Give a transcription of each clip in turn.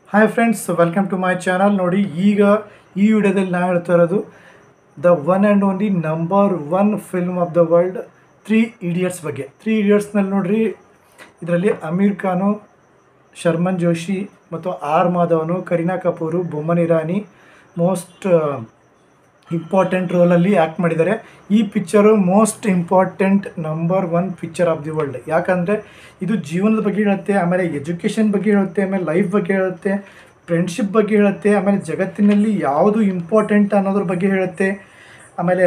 hi friends welcome to my channel ನೋಡಿ ಈಗ ಈ ವಿಡಿಯೋದಲ್ಲಿ ನಾವು ಹೇಳ್ತಾ ಇರೋದು the one and only number one film of the world Three Idiots ಬಗ್ಗೆ ತ್ರೀ ಇಡಿಯಟ್ಸ್ನಲ್ಲಿ ನೋಡ್ರಿ ಇದರಲ್ಲಿ ಅಮೀರ್ ಖಾನು ಶರ್ಮನ್ ಜೋಶಿ ಮತ್ತು R Madhavan Kareena Kapoor Boman Irani most important ರೋಲಲ್ಲಿ ಆ್ಯಕ್ಟ್ ಮಾಡಿದ್ದಾರೆ ಈ picture most important number one picture of the world ಯಾಕಂದರೆ ಇದು ಜೀವನದ ಬಗ್ಗೆ ಹೇಳುತ್ತೆ ಆಮೇಲೆ ಎಜುಕೇಷನ್ ಬಗ್ಗೆ ಹೇಳುತ್ತೆ ಆಮೇಲೆ ಲೈಫ್ ಬಗ್ಗೆ ಹೇಳುತ್ತೆ ಫ್ರೆಂಡ್ಶಿಪ್ ಬಗ್ಗೆ ಹೇಳುತ್ತೆ ಆಮೇಲೆ ಜಗತ್ತಿನಲ್ಲಿ ಯಾವುದು ಇಂಪಾರ್ಟೆಂಟ್ ಅನ್ನೋದ್ರ ಬಗ್ಗೆ ಹೇಳುತ್ತೆ ಆಮೇಲೆ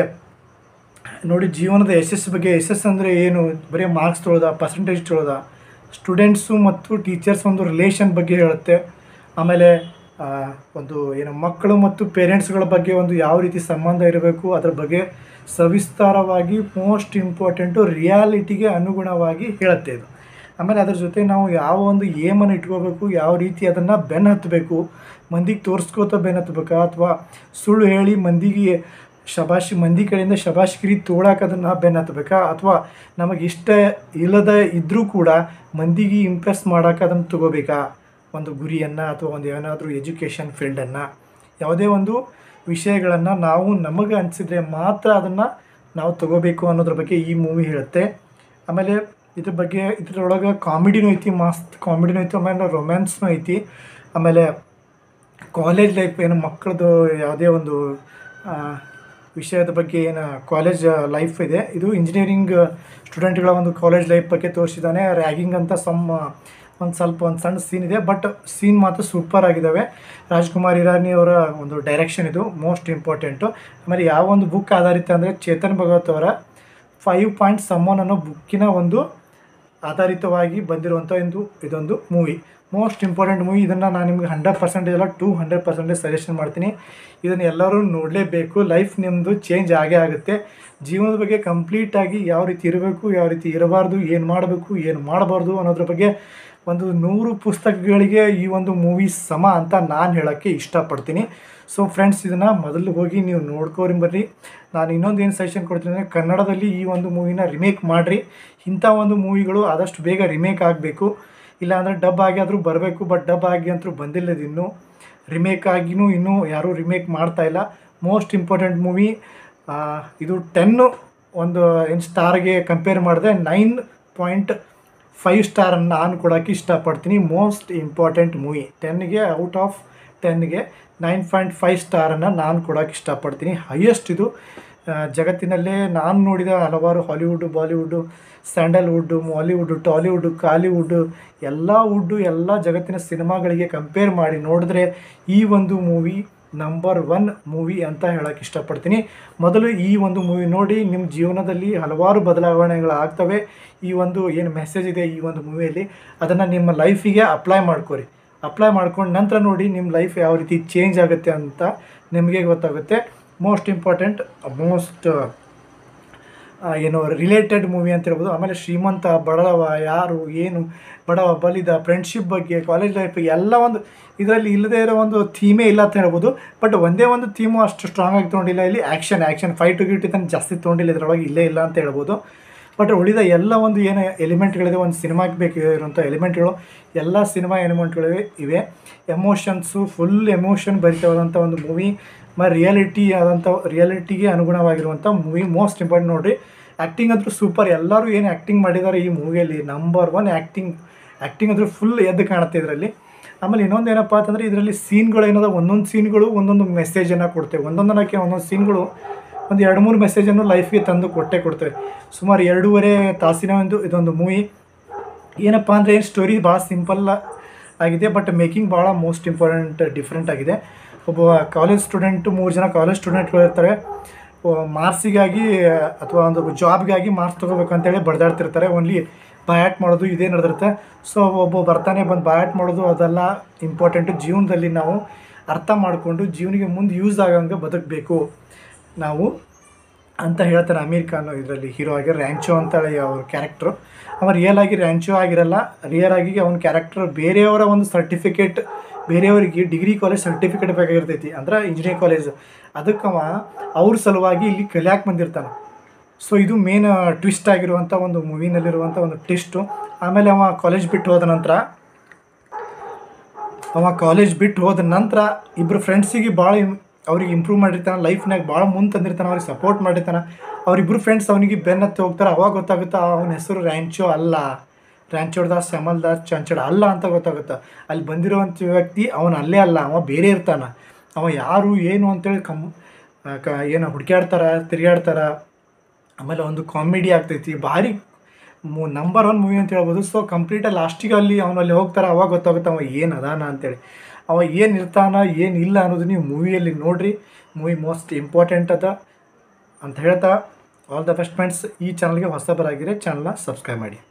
ನೋಡಿ ಜೀವನದ ಯಶಸ್ಸು ಬಗ್ಗೆ ಯಶಸ್ಸು ಅಂದರೆ ಏನು ಬರೀ ಮಾರ್ಕ್ಸ್ ತೊಗೊಳೋದ ಪರ್ಸೆಂಟೇಜ್ ತೊಗೊಳೋದ ಸ್ಟೂಡೆಂಟ್ಸು ಮತ್ತು ಟೀಚರ್ಸ್ ಒಂದು ರಿಲೇಷನ್ ಬಗ್ಗೆ ಹೇಳುತ್ತೆ ಆಮೇಲೆ ಆ, ಒಂದು ಏನು ಮಕ್ಕಳು ಮತ್ತು ಪೇರೆಂಟ್ಸ್ಗಳ ಬಗ್ಗೆ ಒಂದು ಯಾವ ರೀತಿ ಸಂಬಂಧ ಇರಬೇಕು ಅದರ ಬಗ್ಗೆ ಸವಿಸ್ತಾರವಾಗಿ ಮೋಸ್ಟ್ ಇಂಪಾರ್ಟೆಂಟು ರಿಯಾಲಿಟಿಗೆ ಅನುಗುಣವಾಗಿ ಹೇಳುತ್ತೆ ಇದು ಆಮೇಲೆ ಅದ್ರ ಜೊತೆ ನಾವು ಯಾವ ಒಂದು ಏಮನ್ನು ಇಟ್ಕೋಬೇಕು ಯಾವ ರೀತಿ ಅದನ್ನು ಬೆನ್ನು ಹತ್ತಬೇಕು ಮಂದಿಗೆ ತೋರಿಸ್ಕೋತ ಬೆನ್ನು ಹತ್ತಬೇಕಾ ಅಥವಾ ಸುಳ್ಳು ಹೇಳಿ ಮಂದಿಗೆ ಶಬಾಷ್ ಮಂದಿ ಕಡೆಯಿಂದ ಶಬಾಷ್ಗಿರಿ ತೋಳಕ್ಕೆ ಅದನ್ನು ಬೆನ್ನು ಹತ್ತಬೇಕಾ ಅಥವಾ ನಮಗೆ ಇಷ್ಟ ಇಲ್ಲದ ಇದ್ದರೂ ಕೂಡ ಮಂದಿಗೆ ಇಂಪ್ರೆಸ್ ಮಾಡೋಕೆ ಅದನ್ನು ತಗೋಬೇಕಾ ಒಂದು ಗುರಿಯನ್ನು ಅಥವಾ ಒಂದು ಏನಾದರೂ ಎಜುಕೇಷನ್ ಫೀಲ್ಡನ್ನು ಯಾವುದೇ ಒಂದು ವಿಷಯಗಳನ್ನು ನಾವು ನಮಗೆ ಅನಿಸಿದರೆ ಮಾತ್ರ ಅದನ್ನು ನಾವು ತಗೋಬೇಕು ಅನ್ನೋದ್ರ ಬಗ್ಗೆ ಈ ಮೂವಿ ಹೇಳುತ್ತೆ ಆಮೇಲೆ ಇದ್ರ ಬಗ್ಗೆ ಇದ್ರೊಳಗೆ ಕಾಮಿಡಿನೂ ಐತಿ ಮಸ್ತ್ ಕಾಮಿಡಿನೂ ಐತಿ ಆಮೇಲೆ ರೊಮ್ಯಾನ್ಸ್ನೂ ಐತಿ ಆಮೇಲೆ ಕಾಲೇಜ್ ಲೈಫ್ ಏನು ಮಕ್ಕಳದು ಯಾವುದೇ ಒಂದು ಆ, ವಿಷಯದ ಬಗ್ಗೆ ಏನು ಕಾಲೇಜ್ ಲೈಫ್ ಇದೆ ಇದು ಇಂಜಿನಿಯರಿಂಗ್ ಸ್ಟೂಡೆಂಟ್ಗಳ ಒಂದು ಕಾಲೇಜ್ ಲೈಫ್ ಬಗ್ಗೆ ತೋರಿಸಿದ್ದಾನೆ ರ್ಯಾಗಿಂಗ್ ಅಂತ ಸಮ್ ಒಂದು ಸ್ವಲ್ಪ ಒಂದು ಸಣ್ಣ ಸೀನ್ ಇದೆ ಬಟ್ ಸೀನ್ ಮಾತ್ರ ಸೂಪರ್ ಆಗಿದ್ದಾವೆ ರಾಜ್ಕುಮಾರ್ ಇರಾನಿ ಅವರ ಒಂದು ಡೈರೆಕ್ಷನ್ ಇದು ಮೋಸ್ಟ್ ಇಂಪಾರ್ಟೆಂಟು ಆಮೇಲೆ ಯಾವ ಒಂದು ಬುಕ್ ಆಧಾರಿತ ಅಂದರೆ ಚೇತನ್ ಭಗವತ್ ಅವರ ಫೈವ್ ಪಾಯಿಂಟ್ ಸಮ್ಮನ್ ಅನ್ನೋ ಬುಕ್ಕಿನ ಒಂದು ಆಧಾರಿತವಾಗಿ ಬಂದಿರುವಂಥ ಒಂದು ಇದೊಂದು ಮೂವಿ ಮೋಸ್ಟ್ ಇಂಪಾರ್ಟೆಂಟ್ ಮೂವಿ ಇದನ್ನು ನಾನು ನಿಮಗೆ ಹಂಡ್ರೆಡ್ ಪರ್ಸೆಂಟೇಜ್ ಅಲ್ಲ ಟೂ ಹಂಡ್ರೆಡ್ ಪರ್ಸೆಂಟೇಜ್ ಸಜೆಷನ್ ಮಾಡ್ತೀನಿ ಇದನ್ನು ಎಲ್ಲರೂ ನೋಡಲೇಬೇಕು ಲೈಫ್ ನಿಮ್ಮದು ಚೇಂಜ್ ಆಗೇ ಆಗುತ್ತೆ ಜೀವನದ ಬಗ್ಗೆ ಕಂಪ್ಲೀಟಾಗಿ ಯಾವ ರೀತಿ ಇರಬೇಕು ಯಾವ ರೀತಿ ಇರಬಾರ್ದು ಏನು ಮಾಡಬೇಕು ಏನು ಮಾಡಬಾರ್ದು ಅನ್ನೋದ್ರ ಬಗ್ಗೆ ಒಂದು ನೂರು ಪುಸ್ತಕಗಳಿಗೆ ಈ ಒಂದು ಮೂವಿ ಸಮ ಅಂತ ನಾನು ಹೇಳೋಕ್ಕೆ ಇಷ್ಟಪಡ್ತೀನಿ ಸೊ ಫ್ರೆಂಡ್ಸ್ ಇದನ್ನು ಮೊದಲು ಹೋಗಿ ನೀವು ನೋಡ್ಕೋರಿ ಬರ್ರಿ ನಾನು ಇನ್ನೊಂದು ಏನು ಸಜೆಷನ್ ಕೊಡ್ತೀನಿ ಅಂದರೆ ಕನ್ನಡದಲ್ಲಿ ಈ ಒಂದು ಮೂವಿನ ರಿಮೇಕ್ ಮಾಡಿರಿ ಇಂಥ ಒಂದು ಮೂವಿಗಳು ಆದಷ್ಟು ಬೇಗ ರಿಮೇಕ್ ಆಗಬೇಕು ಇಲ್ಲಾಂದರೆ ಡಬ್ ಆಗಿ ಆದರೂ ಬರಬೇಕು ಬಟ್ ಡಬ್ ಆಗಿ ಅಂತೂ ಬಂದಿಲ್ಲ ಇದು ಇನ್ನೂ ರಿಮೇಕ್ ಆಗಿನೂ ಇನ್ನೂ ಯಾರೂ ರಿಮೇಕ್ ಮಾಡ್ತಾ ಇಲ್ಲ ಮೋಸ್ಟ್ ಇಂಪಾರ್ಟೆಂಟ್ ಮೂವಿ ಇದು ಟೆನ್ನು ಒಂದು ಏನು ಸ್ಟಾರ್ಗೆ ಕಂಪೇರ್ ಮಾಡಿದೆ ನೈನ್ ಪಾಯಿಂಟ್ ಫೈವ್ ಸ್ಟಾರನ್ನು ನಾನು ಕೊಡೋಕ್ಕೆ ಇಷ್ಟಪಡ್ತೀನಿ ಮೋಸ್ಟ್ ಇಂಪಾರ್ಟೆಂಟ್ ಮೂವಿ ಟೆನ್ಗೆ ಔಟ್ ಆಫ್ ಟೆನ್ಗೆ ನೈನ್ ಪಾಯಿಂಟ್ ಫೈವ್ ಸ್ಟಾರನ್ನು ನಾನು ಕೊಡೋಕ್ಕೆ ಇಷ್ಟಪಡ್ತೀನಿ ಹೈಯೆಸ್ಟ್ ಇದು ಆ, ಜಗತ್ತಿನಲ್ಲೇ ನಾನು ನೋಡಿದ ಹಲವಾರು Hollywood Bollywood Sandalwood Mollywood Tollywood Kollywood ಎಲ್ಲ ವುಡ್ಡು ಎಲ್ಲ ಜಗತ್ತಿನ ಸಿನಿಮಾಗಳಿಗೆ ಕಂಪೇರ್ ಮಾಡಿ ನೋಡಿದ್ರೆ ಈ ಒಂದು ಮೂವಿ ನಂಬರ್ ಒನ್ ಮೂವಿ ಅಂತ ಹೇಳೋಕ್ಕೆ ಇಷ್ಟಪಡ್ತೀನಿ ಮೊದಲು ಈ ಒಂದು ಮೂವಿ ನೋಡಿ ನಿಮ್ಮ ಜೀವನದಲ್ಲಿ ಹಲವಾರು ಬದಲಾವಣೆಗಳು ಆಗ್ತವೆ ಈ ಒಂದು ಏನು ಮೆಸೇಜ್ ಇದೆ ಈ ಒಂದು ಮೂವಿಯಲ್ಲಿ ಅದನ್ನು ನಿಮ್ಮ ಲೈಫಿಗೆ ಅಪ್ಲೈ ಮಾಡ್ಕೊರಿ ಅಪ್ಲೈ ಮಾಡ್ಕೊಂಡು ನಂತರ ನೋಡಿ ನಿಮ್ಮ ಲೈಫ್ ಯಾವ ರೀತಿ ಚೇಂಜ್ ಆಗುತ್ತೆ ಅಂತ ನಿಮಗೆ ಗೊತ್ತಾಗುತ್ತೆ ಮೋಸ್ಟ್ ಇಂಪಾರ್ಟೆಂಟ್ ಮೋಸ್ಟ್ ಏನು ರಿಲೇಟೆಡ್ ಮೂವಿ ಅಂತ ಹೇಳ್ಬೋದು ಆಮೇಲೆ ಶ್ರೀಮಂತ ಬಡವ ಯಾರು ಏನು ಬಡವ ಬಲಿದ ಫ್ರೆಂಡ್ಶಿಪ್ ಬಗ್ಗೆ ಕಾಲೇಜ್ ಲೈಫ್ ಎಲ್ಲ ಒಂದು ಇದರಲ್ಲಿ ಇಲ್ಲದೇ ಇರೋ ಒಂದು ಥೀಮೇ ಇಲ್ಲ ಅಂತ ಹೇಳ್ಬೋದು ಬಟ್ ಒಂದೇ ಒಂದು ಥೀಮು ಅಷ್ಟು ಸ್ಟ್ರಾಂಗ್ ಆಗಿ ತೊಗೊಂಡಿಲ್ಲ ಇಲ್ಲಿ ಆ್ಯಕ್ಷನ್ ಆ್ಯಕ್ಷನ್ ಫೈಟು ಗಿಟ್ ಇದನ್ನು ಜಾಸ್ತಿ ತೊಗೊಂಡಿಲ್ಲ ಇದರೊಳಗೆ ಇಲ್ಲೇ ಇಲ್ಲ ಅಂತ ಹೇಳ್ಬೋದು ಬಟ್ ಉಳಿದ ಎಲ್ಲ ಒಂದು ಏನು ಎಲಿಮೆಂಟ್ಗಳಿದೆ ಒಂದು ಸಿನಿಮಾಗೆ ಬೇಕಿರುವಂಥ ಎಲಿಮೆಂಟ್ಗಳು ಎಲ್ಲ ಸಿನಿಮಾ ಎಲಿಮೆಂಟ್ಗಳಿವೆ ಇವೆ ಎಮೋಷನ್ಸು ಫುಲ್ ಎಮೋಷನ್ ಭರಿತವಾದಂಥ ಒಂದು ಮೂವಿ ಮ ರಿಯಾಲಿಟಿ ಆದಂಥ ರಿಯಾಲಿಟಿಗೆ ಅನುಗುಣವಾಗಿರುವಂಥ ಮೂವಿ ಮೋಸ್ಟ್ ಇಂಪಾರ್ಟೆಂಟ್ ನೋಡಿರಿ ಆ್ಯಕ್ಟಿಂಗ್ ಅಂತೂ ಸೂಪರ್ ಎಲ್ಲರೂ ಏನು ಆ್ಯಕ್ಟಿಂಗ್ ಮಾಡಿದ್ದಾರೆ ಈ ಮೂವಿಯಲ್ಲಿ ನಂಬರ್ ಒನ್ ಆ್ಯಕ್ಟಿಂಗ್ ಆ್ಯಕ್ಟಿಂಗ್ ಅಂದ್ರೆ ಫುಲ್ ಎದ್ದು ಕಾಣುತ್ತೆ ಇದರಲ್ಲಿ ಆಮೇಲೆ ಇನ್ನೊಂದು ಏನಪ್ಪ ಅಂತಂದರೆ ಇದರಲ್ಲಿ ಸೀನ್ಗಳು ಏನದ ಒಂದೊಂದು ಸೀನ್ಗಳು ಒಂದೊಂದು ಮೆಸೇಜನ್ನು ಕೊಡ್ತೇವೆ ಒಂದೊಂದಕ್ಕೆ ಒಂದೊಂದು ಸೀನ್ಗಳು ಒಂದು ಎರಡು ಮೂರು ಮೆಸೇಜನ್ನು ಲೈಫ್ಗೆ ತಂದು ಕೊಟ್ಟೆ ಕೊಡ್ತೇವೆ ಸುಮಾರು ಎರಡೂವರೆ ತಾಸಿನ ಒಂದು ಇದೊಂದು ಮೂವಿ ಏನಪ್ಪ ಅಂದರೆ ಏನು ಸ್ಟೋರಿ ಭಾಳ ಸಿಂಪಲ್ ಆಗಿದೆ ಬಟ್ ಮೇಕಿಂಗ್ ಭಾಳ ಮೋಸ್ಟ್ ಇಂಪಾರ್ಟೆಂಟ್ ಡಿಫ್ರೆಂಟ್ ಆಗಿದೆ ಒಬ್ಬ ಕಾಲೇಜ್ ಸ್ಟೂಡೆಂಟು ಮೂರು ಜನ ಕಾಲೇಜ್ ಸ್ಟೂಡೆಂಟ್ಗಳು ಇರ್ತಾರೆ ಮಾರ್ಕ್ಸಿಗಾಗಿ ಅಥವಾ ಒಂದು ಜಾಬ್ಗಾಗಿ ಮಾರ್ಕ್ಸ್ ತೊಗೋಬೇಕಂತೇಳಿ ಬಡ್ದಾಡ್ತಿರ್ತಾರೆ ಓನ್ಲಿ ಬಯಾಟ್ ಮಾಡೋದು ಇದೇ ನಡೆದಿರುತ್ತೆ ಸೊ ಒಬ್ಬ ಬರ್ತಾನೆ ಬಂದು ಬಯಾಟ್ ಮಾಡೋದು ಅದೆಲ್ಲ ಇಂಪಾರ್ಟೆಂಟು ಜೀವನದಲ್ಲಿ ನಾವು ಅರ್ಥ ಮಾಡಿಕೊಂಡು ಜೀವನಿಗೆ ಮುಂದೆ ಯೂಸ್ ಆಗಂಗೆ ಬದುಕಬೇಕು ನಾವು ಅಂತ ಹೇಳ್ತಾರೆ ಅಮೀರ್ ಖಾನ್ ಇದರಲ್ಲಿ ಹೀರೋ ಆಗಿ ರ್ಯಾಂಚೋ ಅಂತೇಳಿ ಅವ್ರ ಕ್ಯಾರೆಕ್ಟ್ರು ಅವ ರಿಯಲ್ ಆಗಿ ರ್ಯಾಂಚೋ ಆಗಿರಲ್ಲ ರಿಯಲ್ ಆಗಿ ಅವನ ಕ್ಯಾರೆಕ್ಟರ್ ಬೇರೆಯವರ ಒಂದು ಸರ್ಟಿಫಿಕೇಟ್ ಬೇರೆಯವರಿಗೆ ಡಿಗ್ರಿ ಕಾಲೇಜ್ ಸರ್ಟಿಫಿಕೇಟ್ ಬೇಕಾಗಿರ್ತೈತಿ ಅಂದ್ರೆ ಇಂಜಿನಿಯರಿಂಗ್ ಕಾಲೇಜ್ ಅದಕ್ಕೆ ಅವ ಅವ್ರ ಸಲುವಾಗಿ ಇಲ್ಲಿ ಕಲಿಯಾಕೆ ಬಂದಿರ್ತಾನೆ ಸೊ ಇದು ಮೇನ್ ಟ್ವಿಸ್ಟ್ ಆಗಿರುವಂಥ ಒಂದು ಮೂವಿನಲ್ಲಿರುವಂಥ ಒಂದು ಟ್ವಿಸ್ಟು ಆಮೇಲೆ ಅವ ಕಾಲೇಜ್ ಬಿಟ್ಟು ಹೋದ ನಂತರ ಅವ ಕಾಲೇಜ್ ಬಿಟ್ಟು ಹೋದ ನಂತರ ಇಬ್ಬರು ಫ್ರೆಂಡ್ಸಿಗೆ ಭಾಳ ಅವ್ರಿಗೆ ಇಂಪ್ರೂವ್ ಮಾಡಿರ್ತಾನೆ ಲೈಫ್ನಾಗ ಭಾಳ ಮುಂದೆ ತಂದಿರ್ತಾನೆ ಅವ್ರಿಗೆ ಸಪೋರ್ಟ್ ಮಾಡಿರ್ತಾನೆ ಅವ್ರಿಬ್ಬರು ಫ್ರೆಂಡ್ಸ್ ಅವನಿಗೆ ಬೆನ್ನತ್ತಿ ಹೋಗ್ತಾರೆ ಅವಾಗ ಗೊತ್ತಾಗುತ್ತೆ ಅವನ ಹೆಸರು ರ್ಯಾಂಚೋ ಅಲ್ಲ ರ್ಯಾಂಚೋಡ್ ದಾಸ್ ಶ್ಯಾಮಲ್ ದಾಸ್ ಚಂಚಡ ಅಲ್ಲ ಅಂತ ಗೊತ್ತಾಗುತ್ತೆ ಅಲ್ಲಿ ಬಂದಿರೋವಂಥ ವ್ಯಕ್ತಿ ಅವನು ಅಲ್ಲೇ ಅಲ್ಲ ಅವ ಬೇರೆ ಇರ್ತಾನೆ ಅವ ಯಾರು ಏನು ಅಂತೇಳಿ ಕಮ್ ಆ, ಕ ಏನು ಹುಡುಕ್ಯಾಡ್ತಾರ ತಿರುಗಾಡ್ತಾರ ಆಮೇಲೆ ಒಂದು ಕಾಮಿಡಿ ಆಗ್ತೈತಿ ಭಾರಿ ಮೂ ನಂಬರ್ ಒನ್ ಮೂವಿ ಅಂತ ಹೇಳ್ಬೋದು ಸೊ ಕಂಪ್ಲೀಟಾಗಿ ಲಾಸ್ಟಿಗೆ ಅಲ್ಲಿ ಅವನು ಅಲ್ಲಿ ಹೋಗ್ತಾರೆ ಅವಾಗ ಗೊತ್ತಾಗುತ್ತೆ ಅವ ಏನು ಅದಾನ ಅಂತೇಳಿ ಅವ ಏನು ಇರ್ತಾನ ಏನು ಇಲ್ಲ ಅನ್ನೋದು ನೀವು ಮೂವಿಯಲ್ಲಿ ನೋಡ್ರಿ ಮೂವಿ ಮೋಸ್ಟ್ ಇಂಪಾರ್ಟೆಂಟ್ ಅದ ಅಂತ ಹೇಳ್ತಾ ಆಲ್ ದ ಬೆಸ್ಟ್ ಫ್ರೆಂಡ್ಸ್ ಈ ಚಾನಲ್ಗೆ ಹೊಸಬರಾಗಿರೋ ಚಾನಲ್ನ ಸಬ್ಸ್ಕ್ರೈಬ್ ಮಾಡಿ